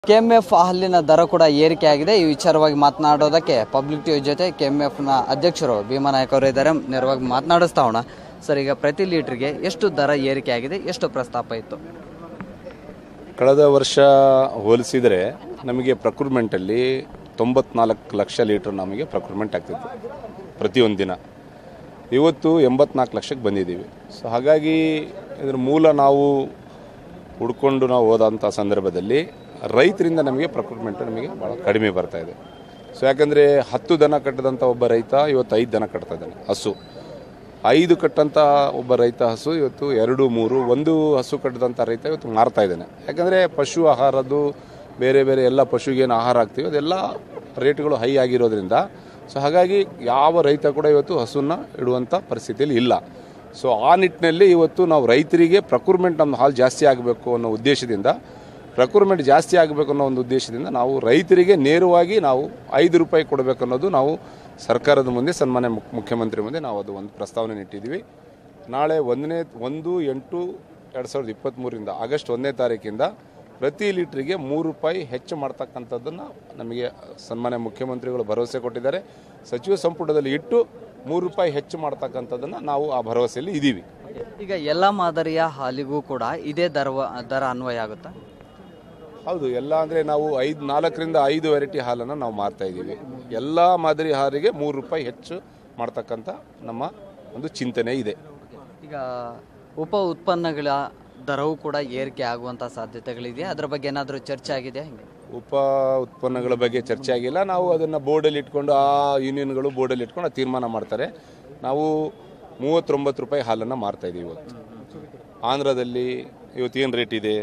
KMF ಹಾಲಿನ ದರ ಕೂಡ ಏರಿಕೆ ಆಗಿದೆ ಈ ವಿಚಾರವಾಗಿ ಮಾತನಾಡೋದಕ್ಕೆ ಪಬ್ಲಿಕ್ ಟಿವಿ ಜೊತೆ ಕೆಎಂಎಫ್ ನ ಅಧ್ಯಕ್ಷರು ಭೀಮನಾಯಕ್ ಅವರು ಇದ್ದಾರೆ ನೇರವಾಗಿ ಮಾತನಾಡಿಸ್ತಾವಣ ಸರ್ ಈಗ ಪ್ರತಿ ಲೀಟರ್ಗೆ ಎಷ್ಟು ದರ ಏರಿಕೆ ಆಗಿದೆ ಎಷ್ಟು ಪ್ರಸ್ತಾಪ ಇತ್ತು ಕಳೆದ ವರ್ಷ ಹೋಲಿಸಿದರೆ ನಮಗೆ ಪ್ರಕ್ರೂಟ್ಮೆಂಟಲ್ಲಿ ತೊಂಬತ್ನಾಲ್ಕು ಲಕ್ಷ ಲೀಟ್ರ್ ನಮಗೆ ಪ್ರಕ್ರೂಟ್ಮೆಂಟ್ ಆಗ್ತಿತ್ತು ಪ್ರತಿಯೊಂದು ದಿನ ಇವತ್ತು ಎಂಬತ್ನಾಲ್ಕು ಲಕ್ಷಕ್ಕೆ ಬಂದಿದ್ದೀವಿ ಸೊ ಹಾಗಾಗಿ ಇದ್ರ ಮೂಲ ನಾವು ಹುಡ್ಕೊಂಡು ನಾವು ಹೋದಂಥ ಸಂದರ್ಭದಲ್ಲಿ ರೈತರಿಂದ ನಮಗೆ ಪ್ರಕ್ರೂಟ್ಮೆಂಟ್ ನಮಗೆ ಭಾಳ ಕಡಿಮೆ ಬರ್ತಾ ಇದೆ ಸೊ ಯಾಕಂದರೆ ಹತ್ತು ದನ ಕಟ್ಟಿದಂಥ ಒಬ್ಬ ರೈತ ಇವತ್ತು ಐದು ದನ ಕಟ್ತಾ ಇದ್ದಾನೆ ಹಸು ಐದು ಕಟ್ಟಂಥ ಒಬ್ಬ ರೈತ ಹಸು ಇವತ್ತು ಎರಡು ಮೂರು ಒಂದು ಹಸು ಕಟ್ಟಿದಂಥ ರೈತ ಇವತ್ತು ಮಾರ್ತಾ ಇದ್ದಾನೆ ಯಾಕಂದರೆ ಪಶು ಆಹಾರದ್ದು ಬೇರೆ ಬೇರೆ ಎಲ್ಲ ಪಶುಗೇನು ಆಹಾರ ಹಾಕ್ತೀವಿ ಅದೆಲ್ಲ ರೇಟ್ಗಳು ಹೈ ಆಗಿರೋದ್ರಿಂದ ಸೊ ಹಾಗಾಗಿ ಯಾವ ರೈತ ಕೂಡ ಇವತ್ತು ಹಸುನ ಇಡುವಂಥ ಪರಿಸ್ಥಿತಿಯಲ್ಲಿ ಇಲ್ಲ ಸೊ ಆ ನಿಟ್ಟಿನಲ್ಲಿ ಇವತ್ತು ನಾವು ರೈತರಿಗೆ ಪ್ರಕ್ರೂಟ್ಮೆಂಟ್ ನಮ್ಮ ಹಾಲು ಜಾಸ್ತಿ ಆಗಬೇಕು ಅನ್ನೋ ಉದ್ದೇಶದಿಂದ ಪ್ರಕ್ರೂಟ್ಮೆಂಟ್ ಜಾಸ್ತಿ ಆಗಬೇಕು ಅನ್ನೋ ಒಂದು ಉದ್ದೇಶದಿಂದ ನಾವು ರೈತರಿಗೆ ನೇರವಾಗಿ ನಾವು ಐದು ರೂಪಾಯಿ ಕೊಡಬೇಕು ಅನ್ನೋದು ನಾವು ಸರ್ಕಾರದ ಮುಂದೆ ಸನ್ಮಾನ್ಯ ಮುಖ್- ಮುಖ್ಯಮಂತ್ರಿ ಮುಂದೆ ನಾವು ಅದು ಒಂದು ಪ್ರಸ್ತಾವನೆ ಇಟ್ಟಿದ್ದೀವಿ ನಾಳೆ ಒಂದನೇ ಒಂದು ಎಂಟು ಎರಡು ಸಾವಿರದ ಇಪ್ಪತ್ತ್ಮೂರರಿಂದ ಆಗಸ್ಟ್ ಒಂದನೇ ತಾರೀಕಿಂದ ಪ್ರತಿ ಲೀಟ್ರಿಗೆ ಮೂರು ರೂಪಾಯಿ ಹೆಚ್ಚು ಮಾಡ್ತಕ್ಕಂಥದ್ದನ್ನು ನಮಗೆ ಸನ್ಮಾನ್ಯ ಮುಖ್ಯಮಂತ್ರಿಗಳು ಭರವಸೆ ಕೊಟ್ಟಿದ್ದಾರೆ ಸಚಿವ ಸಂಪುಟದಲ್ಲಿ ಇಟ್ಟು ಮೂರು ರೂಪಾಯಿ ಹೆಚ್ಚು ಮಾಡ್ತಕ್ಕಂಥದ್ದನ್ನು ನಾವು ಆ ಭರವಸೆಯಲ್ಲಿ ಇದ್ದೀವಿ ಈಗ ಎಲ್ಲ ಮಾದರಿಯ ಹಾಲಿಗೂ ಕೂಡ ಇದೇ ದರ ದರ ಅನ್ವಯ ಆಗುತ್ತಾ ಹೌದು ಎಲ್ಲ ಅಂದರೆ ನಾವು ಐದು ನಾಲ್ಕರಿಂದ ಐದು ವೆರೈಟಿ ಹಾಲನ್ನು ನಾವು ಮಾರ್ತಾ ಇದ್ದೀವಿ ಎಲ್ಲ ಮಾದರಿ ಹಾಲಿಗೆ ಮೂರು ರೂಪಾಯಿ ಹೆಚ್ಚು ಮಾಡ್ತಕ್ಕಂಥ ನಮ್ಮ ಒಂದು ಚಿಂತನೆ ಇದೆ ಈಗ ಉಪ ಉತ್ಪನ್ನಗಳ ದರವೂ ಕೂಡ ಏರಿಕೆ ಆಗುವಂತ ಸಾಧ್ಯತೆಗಳಿದೆಯಾ ಅದರ ಬಗ್ಗೆ ಏನಾದರೂ ಚರ್ಚೆ ಆಗಿದೆ ಹಿಂಗೆ ಉಪ ಉತ್ಪನ್ನಗಳ ಬಗ್ಗೆ ಚರ್ಚೆ ಆಗಿಲ್ಲ ನಾವು ಅದನ್ನು ಬೋರ್ಡಲ್ಲಿ ಇಟ್ಕೊಂಡು ಆ ಯೂನಿಯನ್ಗಳು ಬೋರ್ಡಲ್ಲಿ ಇಟ್ಕೊಂಡು ಆ ತೀರ್ಮಾನ ಮಾಡ್ತಾರೆ ನಾವು ಮೂವತ್ತೊಂಬತ್ತು ರೂಪಾಯಿ ಹಾಲನ್ನು ಮಾರ್ತಾ ಇದ್ದೀವಿ ಇವತ್ತು ಆಂಧ್ರದಲ್ಲಿ ಇವತ್ತು ಏನು ರೇಟ್ ಇದೆ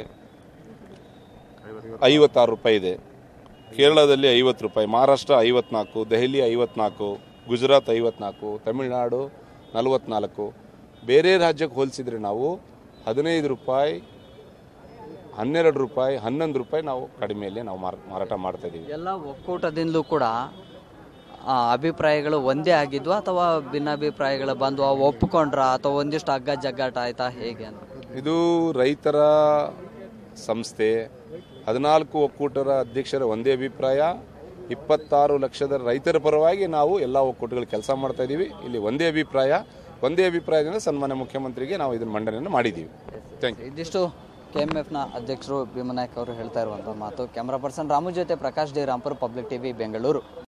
ಐವತ್ತಾರು ರೂಪಾಯಿ ಇದೆ ಕೇರಳದಲ್ಲಿ ಐವತ್ತು ರೂಪಾಯಿ ಮಹಾರಾಷ್ಟ್ರ ಐವತ್ನಾಲ್ಕು ದೆಹಲಿ ಐವತ್ನಾಲ್ಕು ಗುಜರಾತ್ ಐವತ್ನಾಲ್ಕು ತಮಿಳುನಾಡು ನಲವತ್ನಾಲ್ಕು ಬೇರೆ ರಾಜ್ಯಕ್ಕೆ ಹೋಲಿಸಿದ್ರೆ ನಾವು ಹದಿನೈದು ರೂಪಾಯಿ ಹನ್ನೆರಡು ರೂಪಾಯಿ ಹನ್ನೊಂದು ರೂಪಾಯಿ ನಾವು ಕಡಿಮೆಯಲ್ಲಿ ನಾವು ಮಾರ ಮಾರಾಟ ಮಾಡ್ತಾ ಇದ್ದೀವಿ ಎಲ್ಲ ಒಕ್ಕೂಟದಿಂದಲೂ ಕೂಡ ಆ, ಅಭಿಪ್ರಾಯಗಳು ಒಂದೇ ಆಗಿದ್ವಾ ಅಥವಾ ಭಿನ್ನಾಭಿಪ್ರಾಯಗಳು ಬಂದ್ವಾ ಒಪ್ಕೊಂಡ್ರ ಅಥವಾ ಒಂದಿಷ್ಟು ಹಗ್ಗ ಜಗ್ಗಾಟ ಆಯ್ತಾ ಹೇಗೆ ಅಂತ ಇದು ರೈತರ ಸಂಸ್ಥೆ ಹದಿನಾಲ್ಕು ಒಕ್ಕೂಟರ ಅಧ್ಯಕ್ಷರ ಒಂದೇ ಅಭಿಪ್ರಾಯ ಇಪ್ಪತ್ತಾರು ಲಕ್ಷದ ರೈತರ ಪರವಾಗಿ ನಾವು ಎಲ್ಲ ಒಕ್ಕೂಟಗಳು ಕೆಲಸ ಮಾಡ್ತಾ ಇದ್ದೀವಿ ಇಲ್ಲಿ ಒಂದೇ ಅಭಿಪ್ರಾಯ ಒಂದೇ ಅಭಿಪ್ರಾಯದಿಂದ ಸನ್ಮಾನ್ಯ ಮುಖ್ಯಮಂತ್ರಿಗೆ ನಾವು ಇದನ್ನು ಮಂಡನೆಯನ್ನು ಮಾಡಿದ್ದೀವಿ ಥ್ಯಾಂಕ್ ಯು ಇದಿಷ್ಟು ಕೆ ಎಮ್ ಎಫ್ನ ಅಧ್ಯಕ್ಷರು ಭೀಮನಾಯಕ್ ಅವರು ಹೇಳ್ತಾ ಇರುವಂಥ ಮಾತು ಕ್ಯಾಮ್ರಾ ಪರ್ಸನ್ ರಾಮು ಜೊತೆ Prakash D Rampur public TV Bengaluru